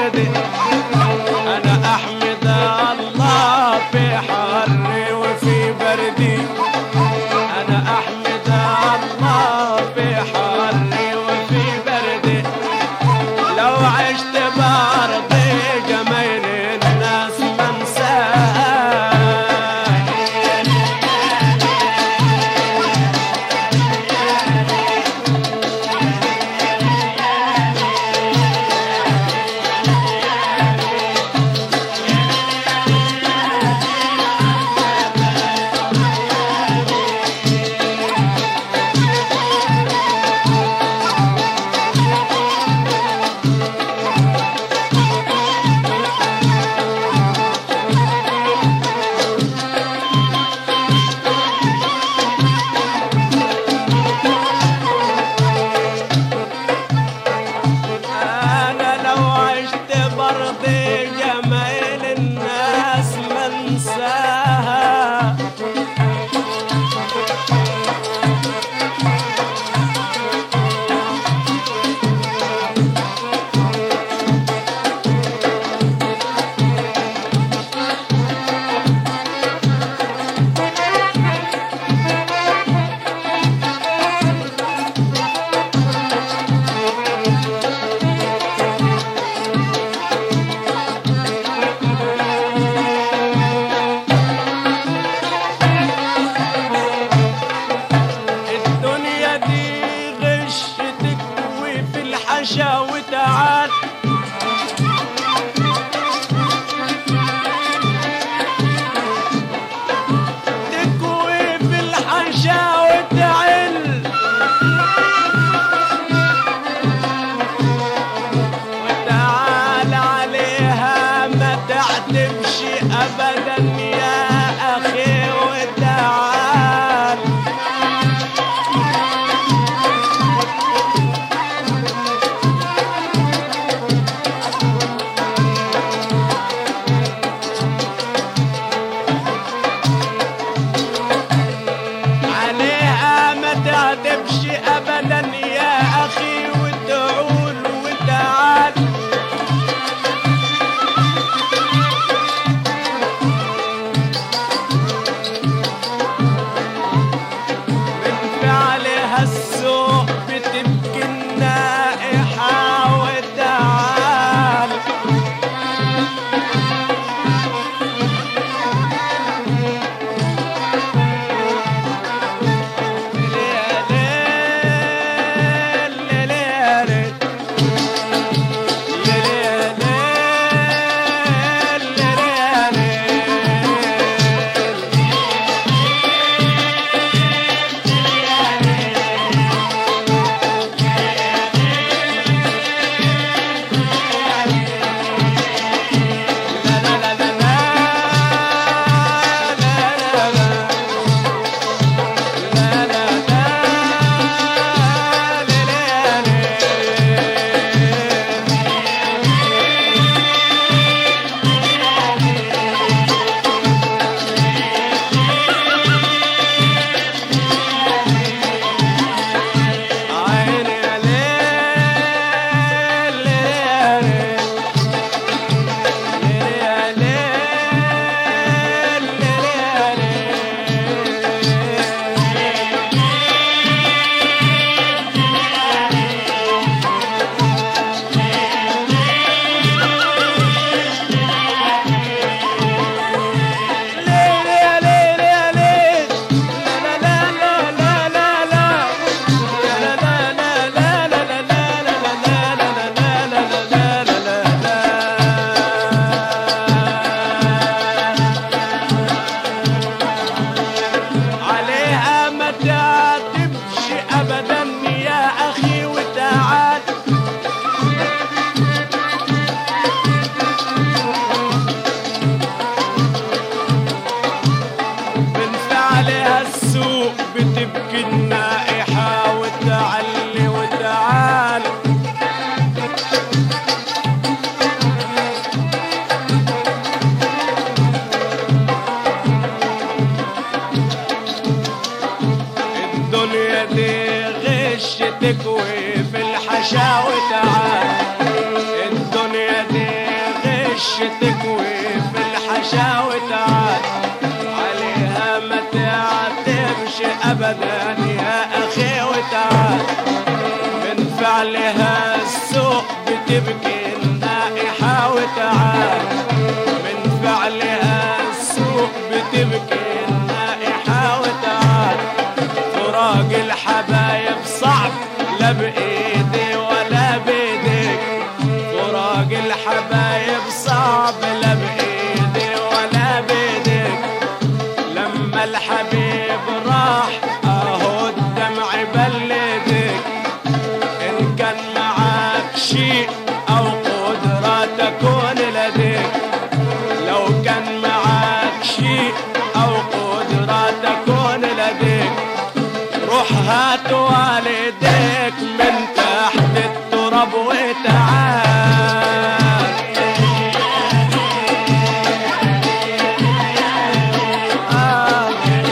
بردي انا احمد الله في حري وفي بردي انا احمد الله في حري وفي بردي لو عشت برضي جميل الناس منساها انا لو عشت برضي جمال الناس منساها الدنيا دي غش تكوي في الحشا وتعال تكوي في الحشا وتعل وتعال عليها ما تعتمش ابدا يا اخي وتعال عليها ما تعتبش ابدا يا اخي وتعول وتعال من فعلها السوء بتبكي النائحة وتعال عليها ما تعتبش ابدا يا اخي وتعال من فعلها السوء بتبكي النائحة وتعلي وتعال الدنيا دي غش تكوي في الحشا وتعال الدنيا دي الوش تكوي في الحشاوة تعال عليها ما تعتمش ابدا يا اخي وتعال من فعلها السوق بتبكي النائحة وتعال من فعلها السوق بتبكي النائحة وتعال فراق الحبايب صعب لا بإيدي ولا بإيديك فراق الحبايب صعب لا بإيدي ولا بإيديك لما الحبيب راح اهو الدمع بلدك ان كان معاك شيء او قدرة تكون لديك لو كان معاك شيء او قدرة تكون لديك روح هات والديك من تحت التراب وتعال آه.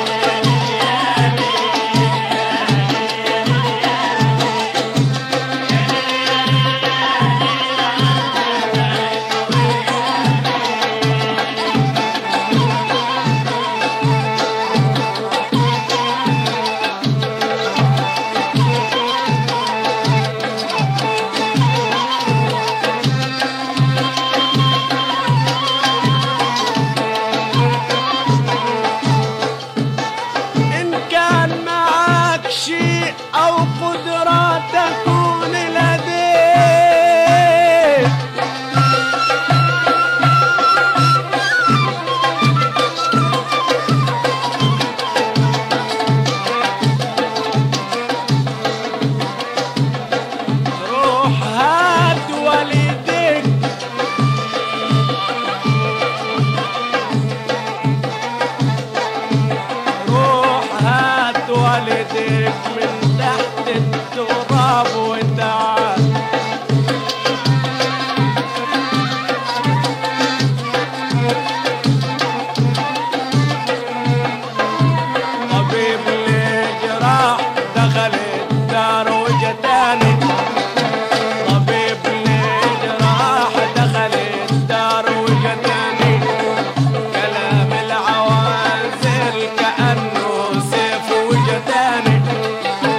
إن كان معك شيء أو قدرة تكون لديك روح هات والديك روح هات والديك من تحت التراب وتعال طبيب الجراح دخل الدار وجتاني طبيب الجراح دخل الدار وجتاني كلام العوازل كأنه سيف وجتاني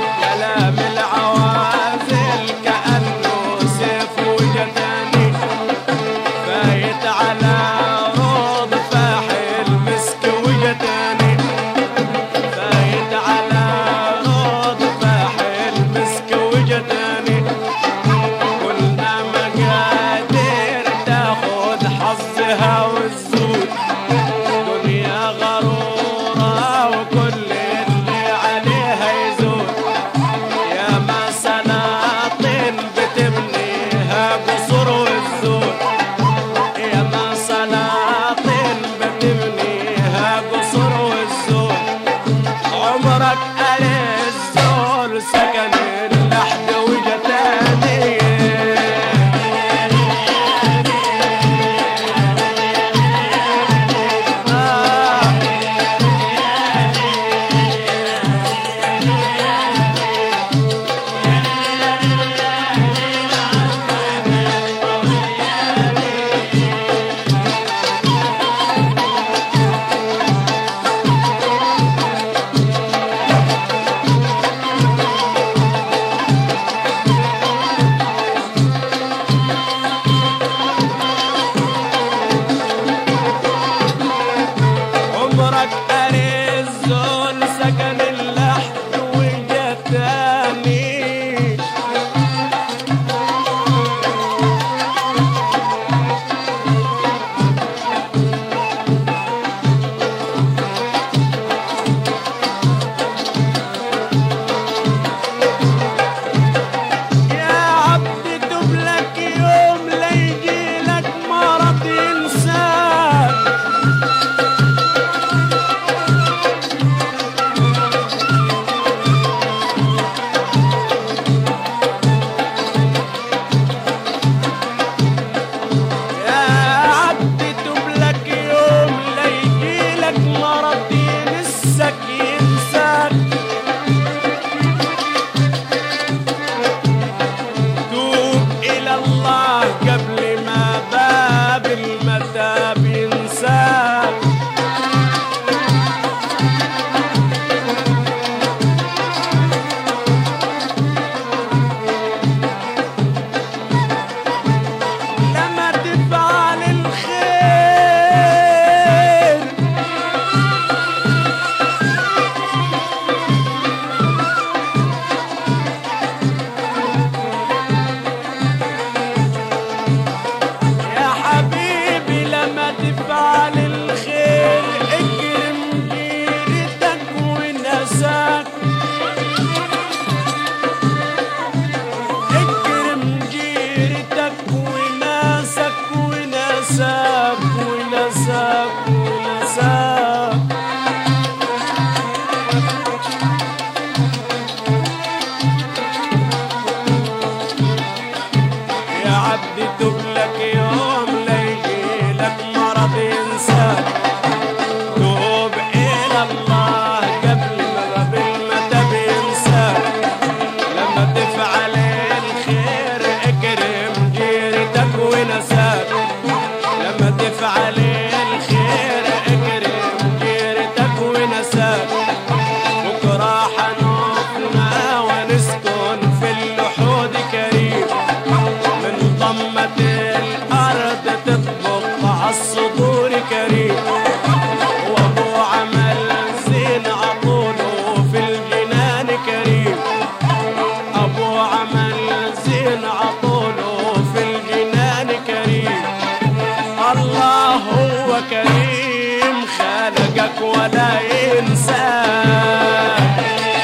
ولا ينساك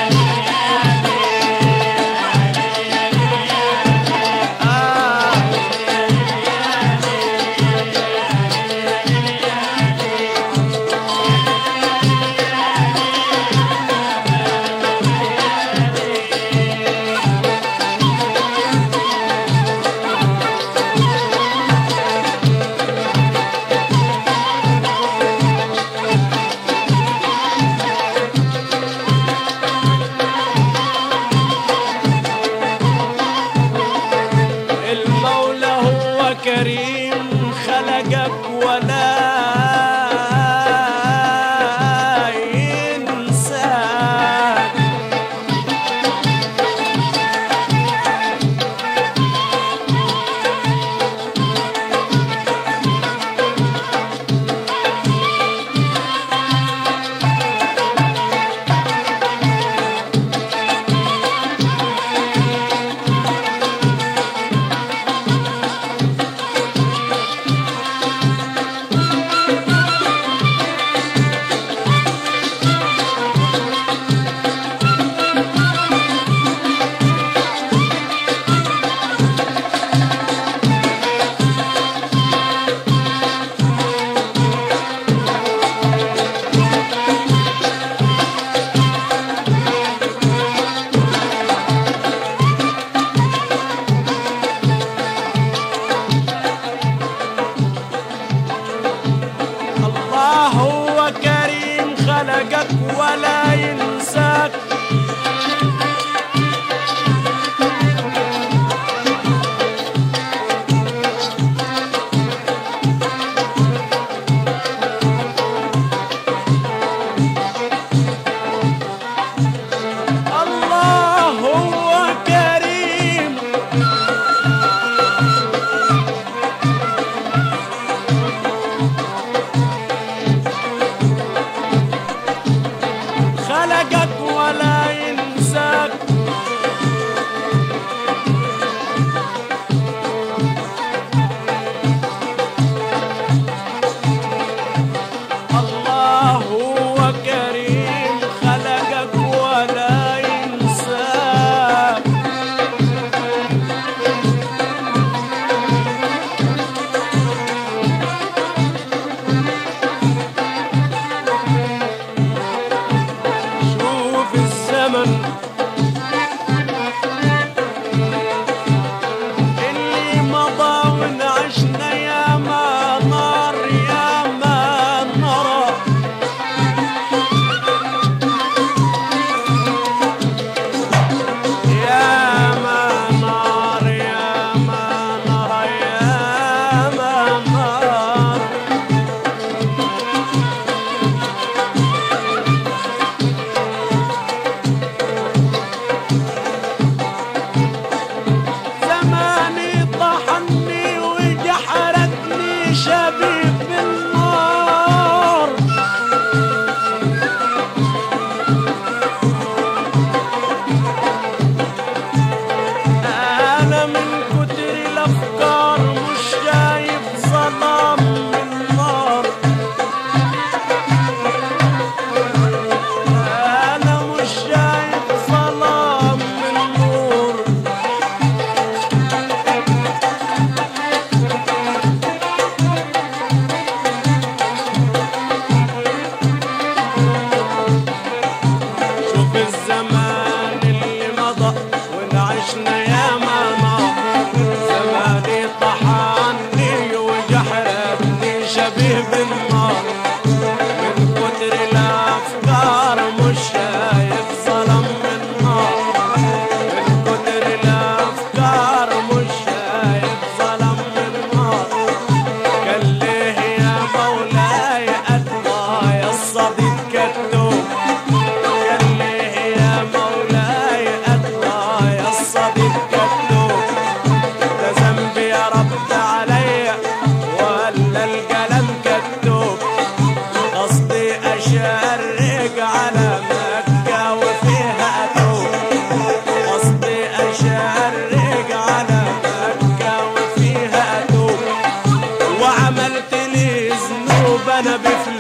آه المولى هو كريم خلقك ولا ينساك الله هو كريم خلقك ولا ينساك الله هو كريم خلقك ولا ينساك الله هو كريم خلقك ولا ينساك شوف الزمن اللي مضى ونعشنا يا ما نار يا ما نرى يا ما نار يا ما نرى يا ما نار زماني طحني وجحرتني شبيب بالنار أنا من كتر الأفكار مش شايف ظلام من نار أنا مش شايف ظلام من نور شوف الزمان اللي مضى ونعشنا يا ماما زماني طحني وجحرتني شبيه بالنار من كتر الافكار مش شايف ظلم من نار من كتر الافكار مش شايف ظلم من نار قال ليه يا مولاي اتبع يا الصديق كتوب قال ليه يا مولاي اتبع يا الصديق كتوب ده ذنبي يا رب عليا ولا القلم كتوب قصدي اشرق على مكة وفيها اتوب قصدي اشرق على مكة وفيها اتوب وعملت لي ذنوب انا بفلوس